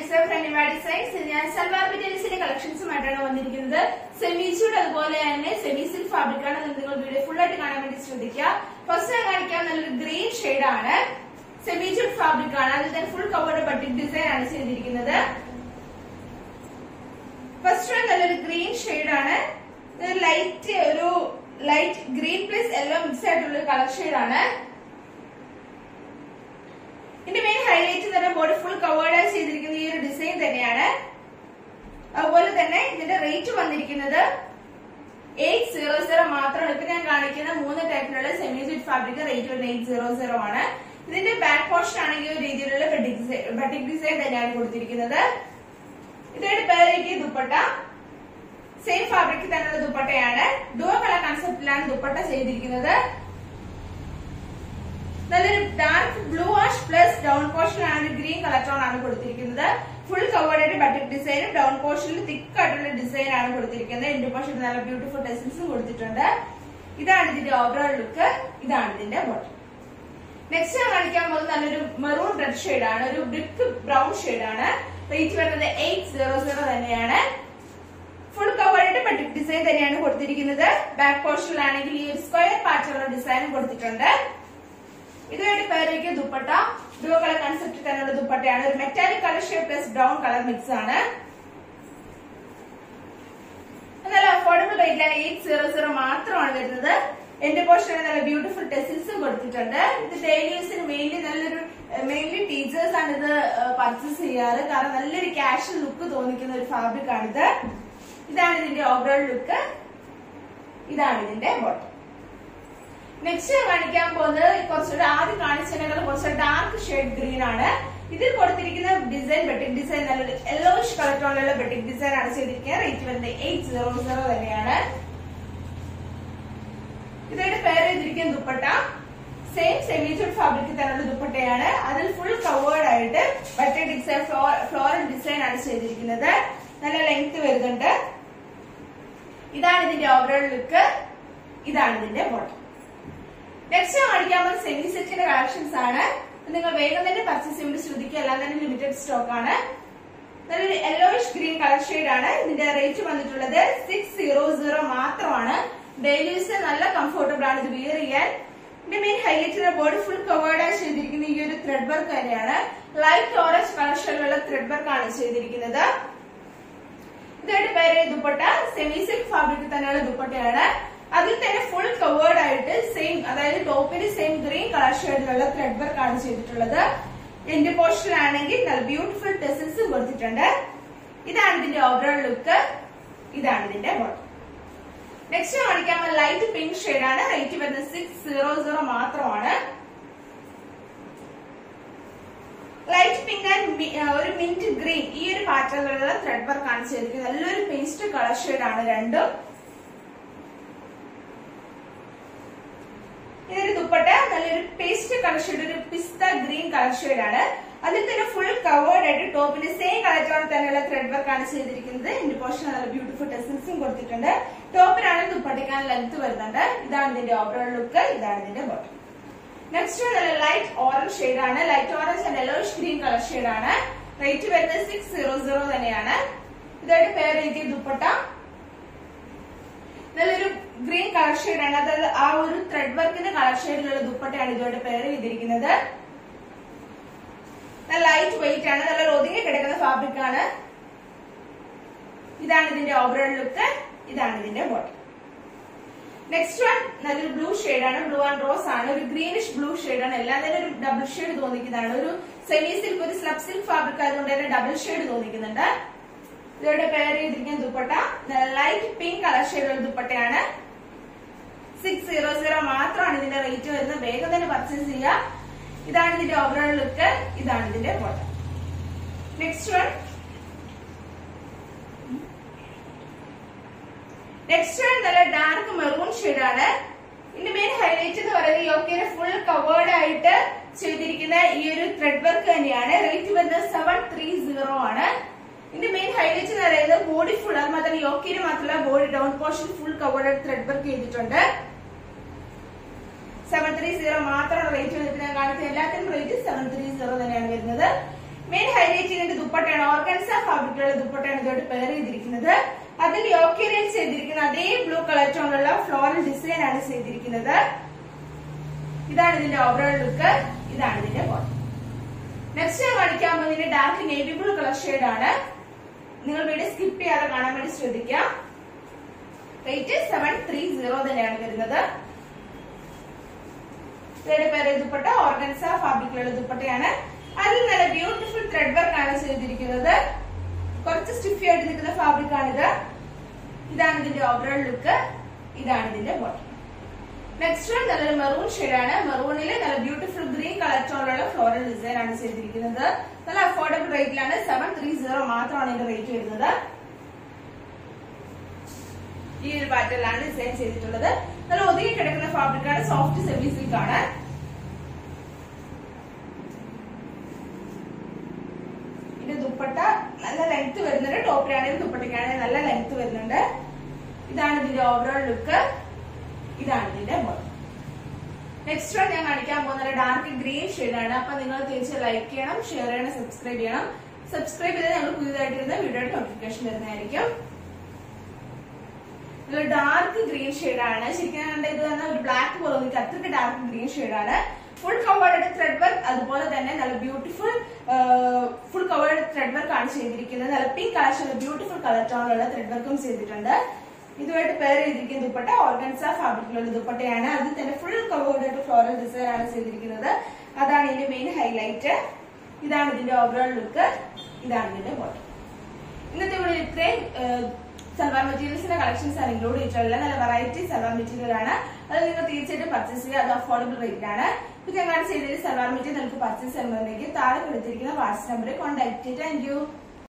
ഫ്രണ്ടിമ designs ഞാൻ സൽവാർ മെറ്റീരിയൽസിന്റെ കളക്ഷൻസുമായിട്ടാണ് വന്നിരിക്കുന്നത് semi ചൂട് അതുപോലെ തന്നെ സെമി സിൽക്ക് ഫാബ്രിക് ആണ് നിങ്ങൾ വീഡിയോ ഫുൾ ആയിട്ട് കാണാൻ വേണ്ടി ശ്രദ്ധിക്കുക ഫസ്റ്റ് ഞാൻ കാണിക്കാൻ നല്ലൊരു ഗ്രീൻ ഷെയ്ഡ് ആണ് സെമി ചൂട് ഫാബ്രിക് ആണ് അതിൽ തന്നെ ഫുൾ കവേർഡ് ബട്ടിക് ഡിസൈൻ ആണ് ചെയ്തിരിക്കുന്നത് ഫസ്റ്റ് വൺ നല്ലൊരു ഗ്രീൻ ഷെയ്ഡ് ആണ് ഇത് ലൈറ്റ് ഒരു light green plus yellow mix ആയിട്ടുള്ള ഒരു കളർ ഷെയ്ഡ് ആണ് ഇതിന്റെ മെയിൻ ഹൈലൈറ്റ് തന്നെ ബോഡി ഫുൾ കവേർഡ് ചെയ്തിരിക്കുന്ന ഈ ഒരു ഡിസൈൻ തന്നെയാണ് അതുപോലെ തന്നെ ഇതിന്റെ റേറ്റ് വന്നിരിക്കുന്നത് എയ്റ്റ് സീറോ സീറോ മാത്രമാണ് ഇപ്പൊ ഞാൻ കാണിക്കുന്ന മൂന്ന് ടൈപ്പിലുള്ള സെമി സ്വിറ്റ് ഫാബ്രിക് റേറ്റ് വരുന്നത് എയ്റ്റ് സീറോ സീറോ ആണ് ഇതിന്റെ ബാക്ക് പോർഷൻ ആണെങ്കിൽ ഒരു രീതിയിലുള്ള ബട്ടിക് ഡിസൈൻ തന്നെയാണ് കൊടുത്തിരിക്കുന്നത് ഇതായിട്ട് പേരേക്ക് ദുപ്പട്ട സെയിം ഫാബ്രിക് തന്നെയുള്ള ദുപ്പട്ടയാണ് ഡുവോ കളർ കൺസെപ്റ്റിലാണ് ദുപ്പട്ട ചെയ്തിരിക്കുന്നത് നല്ലൊരു dark blue wash plus down പോർഷനിലാണ് ഗ്രീൻ കളർ ടോൺ ആണ് കൊടുത്തിരിക്കുന്നത് ഫുൾ കവേർഡ് ആയിട്ട് ബട്ടക് ഡിസൈനും ഡൗൺ പോർഷനിൽ തിക്ക് ആയിട്ടുള്ള ഡിസൈൻ ആണ് കൊടുത്തിരിക്കുന്നത് എൻഡ് പോർഷനിൽ നല്ല ബ്യൂട്ടിഫുൾ ടെസിൽസും കൊടുത്തിട്ടുണ്ട് ഇതാണ് ഇതിന്റെ ഓവറോൾ ലുക്ക് ഇതാണ് ഇതിന്റെ ബോട്ടം നെക്സ്റ്റ് ഞാൻ കാണിക്കാൻ പോകുന്നത് നല്ലൊരു മെറൂൺ റെഡ് ഷെയ്ഡ് ആണ് ഒരു ബ്രിക്ക് ബ്രൗൺ ഷെയ്ഡ് ആണ് റേറ്റ് വരുന്നത് എയ്റ്റ് സീറോ സീറോ തന്നെയാണ് ഫുൾ കവേർഡ് ബട്ടിക് ഡിസൈൻ തന്നെയാണ് കൊടുത്തിരിക്കുന്നത് ബാക്ക് പോർഷനിലാണെങ്കിൽ ഈ ഒരു സ്ക്വയർ പാറ്റേണുള്ള ഡിസൈനും കൊടുത്തിട്ടുണ്ട് ഇതുമായിട്ട് പേരേക്ക് ദുപ്പട്ട ഡുവോ കളർ കൺസെപ്റ്റ് തന്നെയുള്ള ദുപ്പട്ടയാണ് ഒരു metallic colour shade plus brown colour mix ആണ് നല്ല അഫോർഡബിൾ റേറ്റിലാണ് എയ്റ്റ് സീറോ സീറോ മാത്രമാണ് വരുന്നത് എന്റെ പോർഷനിൽ നല്ല ബ്യൂട്ടിഫുൾ ടെസിൽസും കൊടുത്തിട്ടുണ്ട് ഇത് ഡെയിലി യൂസിന് മെയിൻലി നല്ലൊരു മെയിൻലി ടീച്ചേഴ്സ് ആണ് ഇത് പർച്ചേസ് ചെയ്യാറ് കാരണം നല്ലൊരു ക്യാഷ് ലുക്ക് തോന്നിക്കുന്ന ഒരു ഫാബ്രിക് ആണിത് ഇതാണ് ഇതിന്റെ ഓവറോൾ ലുക്ക് ഇതാണ് ഇതിന്റെ ബോട്ടം നെക്സ്റ്റ് കാണിക്കാൻ പോകുന്നത് കുറച്ചുകൂടെ ആദ്യം കാണിച്ചതിനേക്കാൾ കുറച്ച് ഡാർക്ക് ഷെയ്ഡ് ഗ്രീൻ ആണ് ഇതിൽ കൊടുത്തിരിക്കുന്ന ഡിസൈൻ ബെട്ടിക് ഡിസൈൻ നല്ലൊരു യെല്ലോയിഷ് കളർ ടോണിലുള്ള ബെട്ടിക് ഡിസൈൻ ആണ് ചെയ്തിരിക്കുന്നത് റേറ്റ് വരുന്നത് എയ്റ്റ് സീറോ സീറോ തന്നെയാണ് ഇതായിട്ട് പേര് ചെയ്തിരിക്കുന്ന ദുപ്പട്ട സെയിം സെമി ചുഡ് ഫാബ്രിക് തന്നെയുള്ള ദുപ്പട്ടയാണ് അതിൽ ഫുൾ കവേർഡ് ആയിട്ട് ബട്ടർ ഡിസൈൻ ഫ്ലോറൽ ഡിസൈൻ ആണ് ചെയ്തിരിക്കുന്നത് നല്ല ലെങ്ത് വരുന്നുണ്ട് ഇതാണ് ഇതിന്റെ ഓവറോൾ ലുക്ക് ഇതാണ് ഇതിന്റെ ബോട്ടം നെക്സ്റ്റ് കാണിക്കാൻ പോകുന്ന സെമി സെറ്റിന്റെ കളക്ഷൻസ് ആണ് നിങ്ങൾ വേഗം തന്നെ പർച്ചേസ് ചെയ്യുമ്പോൾ ശ്രദ്ധിക്കുക എല്ലാം തന്നെ ലിമിറ്റഡ് സ്റ്റോക്ക് ആണ് നല്ലൊരു യെല്ലോയിഷ് ഗ്രീൻ കളർ ഷെയ്ഡ് ആണ് ഇതിന്റെ റേറ്റ് വന്നിട്ടുള്ളത് സിക്സ് സീറോ സീറോ മാത്രമാണ് ഡെയിലി യൂസ് നല്ല കംഫർട്ടബിൾ ആണ് ഇത് വിയർ ചെയ്യാൻ ഇതിന്റെ main highlight body full covered ആയി ചെയ്തിരിക്കുന്ന ഈ ഒരു ത്രെഡ് വർക്ക് തന്നെയാണ് ലൈറ്റ് ഓറഞ്ച് കളർ ഷെയ്ഡിലുള്ള ത്രെഡ് വർക്ക് ആണ് ചെയ്തിരിക്കുന്നത് ഇതായിട്ട് പേര് ദുപ്പട്ട സെമി സിൽക്ക് ഫാബ്രിക് തന്നെയുള്ള ദുപ്പട്ടയാണ് അതിൽ തന്നെ ഫുൾ കവേർഡ് ആയിട്ട് സെയിം അതായത് ടോപ്പിന് സെയിം ഗ്രീൻ കളർ ഷെയ്ഡിലുള്ള ത്രെഡ് വർക്ക് ആണ് ചെയ്തിട്ടുള്ളത് എന്റെ പോർഷനിലാണെങ്കിൽ നല്ല ബ്യൂട്ടിഫുൾ ടെസിൽസ് കൊടുത്തിട്ടുണ്ട് ഇതാണ് ഇതിന്റെ ഓവറോൾ ലുക്ക് ഇതാണ് ഇതിന്റെ ബോട്ടം നെക്സ്റ്റ് കാണിക്കാൻ ലൈറ്റ് പിങ്ക് ഷെയ്ഡ് ആണ് റേറ്റ് വരുന്നത് സിക്സ് സീറോ സീറോ മാത്രമാണ് ലൈറ്റ് പിങ്ക് ആൻഡ് ഒരു മിന്റ് ഗ്രീൻ ഈ ഒരു പാറ്റേണിലുള്ള ത്രെഡ് വർക്ക് ആണ് ചെയ്തിരിക്കുന്നത് നല്ലൊരു പേസ്റ്റ് കളർ ഷെയ്ഡ് ആണ് രണ്ടും ഇതൊരു ദുപ്പട്ട നല്ലൊരു പേസ്റ്റ് കളർ ഷെയ്ഡ് ഒരു പിസ്ത ഗ്രീൻ കളർ ഷെയ്ഡ് ആണ് അതിൽ തന്നെ ഫുൾ കവേർഡ് ആയിട്ട് ടോപ്പിന് സെയിം കളർ ടോൺ തന്നെയുള്ള ത്രെഡ് വർക്ക് ആണ് ചെയ്തിരിക്കുന്നത് ഇതിന്റെ പോർഷൻ നല്ല ബ്യൂട്ടിഫുൾ ടെസിൽസും കൊടുത്തിട്ടുണ്ട് ടോപ്പിനാണ് ദുപ്പട്ടയ്ക്കാൻ ലെങ്ത് വരുന്നുണ്ട് ഇതാണ് ഇതിന്റെ ഓവറോൾ ലുക്ക് ഇതാണ് ഇതിന്റെ ബോട്ടം നെക്സ്റ്റ് നല്ല ലൈറ്റ് ഓറഞ്ച് ഷെയ്ഡ് ആണ് light orange and yellowish green colour shade ആണ് റേറ്റ് വരുന്നത് സിക്സ് സീറോ സീറോ തന്നെയാണ് ഇതായിട്ട് പേര് എഴുതിയ ദുപ്പട്ട നല്ലൊരു ഗ്രീൻ കളർ ഷെയ്ഡ് ആണ് അതായത് ആ ഒരു ത്രെഡ് വർക്കിന്റെ കളർ ഷെയ്ഡിലുള്ള ദുപ്പട്ടയാണ് ഇതോടെ പേര് ചെയ്തിരിക്കുന്നത് നല്ല ലൈറ്റ് വെയിറ്റ് ആണ് നല്ല ഒതുങ്ങി കിടക്കുന്ന ഫാബ്രിക് ആണ് ഇതാണ് ഇതിന്റെ ഓവറോൾ ലുക്ക് ഇതാണ് ഇതിന്റെ ബോട്ടം നെക്സ്റ്റ് വൺ നല്ലൊരു ബ്ലൂ ആണ് ബ്ലൂ ആൻഡ് റോസ് ആണ് ഒരു ഗ്രീനിഷ് ബ്ലൂ ആണ് എല്ലാം തന്നെ ഒരു ഡബിൾ ഷെയ്ഡ് തോന്നിക്കുന്നതാണ് ഒരു സെമി സിൽക്ക് ഒരു സ്ലബ് സിൽക്ക് ഫാബ്രിക് ആയതുകൊണ്ട് തന്നെ ഡബിൾ ഷെയ്ഡ് തോന്നിക്കുന്നുണ്ട് ഇതോടെ പെയർ ചെയ്തിരിക്കുന്ന ദുപ്പട്ട ലൈറ്റ് പിങ്ക് കളർ ഷെയ്ഡുള്ള ദുപ്പട്ടയാണ് സിക്സ് സീറോ സീറോ മാത്രമാണ് ഇതിന്റെ റേറ്റ് വരുന്നത് വേഗം തന്നെ പർച്ചേസ് ചെയ്യുക ഇതാണ് ഇതിന്റെ ഓവറോൾ ലുക്ക് ഇതാണ് ഇതിന്റെ bottom next one next one നല്ല ഡാർക്ക് മെറൂൺ ഷെയ്ഡ് ആണ് ഇതിന്റെ മെയിൻ ഹൈലൈറ്റ് എന്ന് പറയുന്നത് യോക്കിയുടെ ഫുൾ കവേർഡ് ആയിട്ട് ചെയ്തിരിക്കുന്ന ഈ ഒരു ത്രെഡ് വർക്ക് തന്നെയാണ് റേറ്റ് വരുന്നത് സെവൻ ത്രീ സീറോ ആണ് ഇതിന്റെ മെയിൻ ഹൈലൈറ്റ് എന്ന് പറയുന്നത് ബോഡി ഫുൾ അത് മാത്രമല്ല യോക്കിന് മാത്രമല്ല body down portion full covered thread work ചെയ്തിട്ടുണ്ട് സെവൻ ത്രീ സീറോ മാത്രമാണ് റേറ്റ് വരുന്നത് ഞാൻ കാണിച്ച എല്ലാത്തിനും റേറ്റ് സെവൻ ത്രീ സീറോ തന്നെയാണ് വരുന്നത് മെയിൻ ഹൈലൈറ്റ് ചെയ്യേണ്ട ദുപ്പട്ടയാണ് ഓർഗൻസ ഫാബ്രിക്കുള്ള ദുപ്പട്ടയാണ് ഇതോട്ട് പെയർ ചെയ്തിരിക്കുന്നത് അതിൽ യോക്കേരിയൽ ചെയ്തിരിക്കുന്ന അതേ ബ്ലൂ കളർ ടോണിലുള്ള ഫ്ലോറൽ ഡിസൈൻ ആണ് ചെയ്തിരിക്കുന്നത് ഇതാണ് ഇതിന്റെ ഓവറോൾ ലുക്ക് ഇതാണ് ഇതിന്റെ ബോട്ടം നെക്സ്റ്റ് ഞാൻ കാണിക്കാൻ പോകുന്നതിന്റെ dark navy blue colour shade ആണ് നിങ്ങൾ വീഡിയോ സ്കിപ്പ് ചെയ്യാതെ കാണാൻ വേണ്ടി ശ്രദ്ധിക്കാം റേറ്റ് സെവൻ ത്രീ സീറോ തന്നെയാണ് വരുന്നത് ഇതിന്റെ പേര് ദുപ്പട്ട ഓർഗൻസ ഫാബ്രിക്കിലുള്ള ദുപ്പട്ടയാണ് അതിൽ നല്ല ബ്യൂട്ടിഫുൾ ത്രെഡ് വർക്ക് ആണ് ചെയ്തിരിക്കുന്നത് കുറച്ച് സ്റ്റിഫി ആയിട്ട് നിൽക്കുന്ന ഫാബ്രിക് ആണിത് ഇതാണ് ഇതിന്റെ ഓവറോൾ ലുക്ക് ഇതാണ് ഇതിന്റെ ബോട്ടം നെക്സ്റ്റ് വൺ നല്ലൊരു മെറൂൺ ഷെയ്ഡാണ് മെറൂണിൽ നല്ല ബ്യൂട്ടിഫുൾ ഗ്രീൻ കളർ ടോണിലുള്ള ഫ്ലോറൽ ഡിസൈൻ ആണ് ചെയ്തിരിക്കുന്നത് നല്ല അഫോർഡബിൾ റേറ്റിലാണ് സെവൻ ത്രീ സീറോ മാത്രമാണ് ഇതിന്റെ റേറ്റ് വരുന്നത് ഈ ഒരു പാറ്റേണിലാണ് ഡിസൈൻ ചെയ്തിട്ടുള്ളത് നല്ല ഒതുങ്ങി കിടക്കുന്ന ഫാബ്രിക് ആണ് സോഫ്റ്റ് സെമി സിൽക്ക് ആണ് ഇതിന്റെ ദുപ്പട്ട നല്ല ലെങ്ത് വരുന്നുണ്ട് ടോപ്പിലാണെങ്കിൽ ദുപ്പട്ടയ്ക്കാണെങ്കിൽ നല്ല ലെങ്ത് വരുന്നുണ്ട് ഇതാണ് ഇതിന്റെ ഓവറോൾ ലുക്ക് ഇതാണ് ഇതിന്റെ ബോട്ടം നെക്സ്റ്റ് വൺ ഞാൻ കാണിക്കാൻ പോകുന്നത് ഡാർക്ക് ഗ്രീൻ ഷെയ്ഡാണ് അപ്പൊ നിങ്ങൾ തീർച്ചയായും ലൈക്ക് ചെയ്യണം ഷെയർ ചെയ്യണം സബ്സ്ക്രൈബ് ചെയ്യണം സബ്സ്ക്രൈബ് ചെയ്താൽ ഞങ്ങൾ പുതിയതായിട്ട് വരുന്ന വീഡിയോയുടെ നോട്ടിഫിക്കേഷൻ വരുന്നതായിരിക്കും ഒരു ഡാർക്ക് ഗ്രീൻ ആണ് ശരിക്കും ഞാൻ കണ്ട ഇത് തന്നെ ഒരു ബ്ലാക്ക് പോലെ തോന്നി അത്രയ്ക്ക് ഡാർക്ക് ഗ്രീൻ ആണ് ഫുൾ കവേർഡ് ത്രെഡ് വർക്ക് അതുപോലെ തന്നെ നല്ല beautiful full covered thread work ആണ് ചെയ്തിരിക്കുന്നത് നല്ല പിങ്ക് കളർ ബ്യൂട്ടിഫുൾ കളർ ടോണിലുള്ള ത്രെഡ് വർക്കും ചെയ്തിട്ടുണ്ട് ഇതുമായിട്ട് പേർ ചെയ്തിരിക്കുന്ന ദുപ്പട്ട ഓർഗൻസ ഫാബ്രിക്കിലുള്ള ദുപ്പട്ടയാണ് അതിൽ തന്നെ ഫുൾ കവേർഡ് ആയിട്ട് ഫ്ലോറൽ ഡിസൈൻ ആണ് ചെയ്തിരിക്കുന്നത് അതാണ് ഇതിന്റെ മെയിൻ ഹൈലൈറ്റ് ഇതാണ് ഇതിന്റെ ഓവറോൾ ലുക്ക് ഇതാണ് ഇതിന്റെ ബോട്ടം ഇന്നത്തെ ഇവിടെ ഇത്രയും സൽവാർ മെറ്റീരിയൽസിന്റെ കളക്ഷൻസ് ആണ് ഇൻക്ലൂഡ് ചെയ്തിട്ടുള്ളത് നല്ല വെറൈറ്റി സൽവാർ മെറ്റീരിയൽ ആണ് അത് നിങ്ങൾ തീർച്ചയായിട്ടും പർച്ചേസ് ചെയ്യുക അത് അഫോർഡബിൾ റേറ്റ് ആണ് ഇപ്പൊ ഞാൻ കാണിച്ച രീതിയിൽ സൽവാർ മെറ്റീരിയൽ നിങ്ങൾക്ക് പർച്ചേസ് ചെയ്യുന്നുണ്ടെങ്കിൽ താഴെ കൊടുത്തിരിക്കുന്ന വാട്സ്ആപ്പ് നമ്പറിൽ കോൺടാക്ട് ചെയ്ത് താങ്ക് യു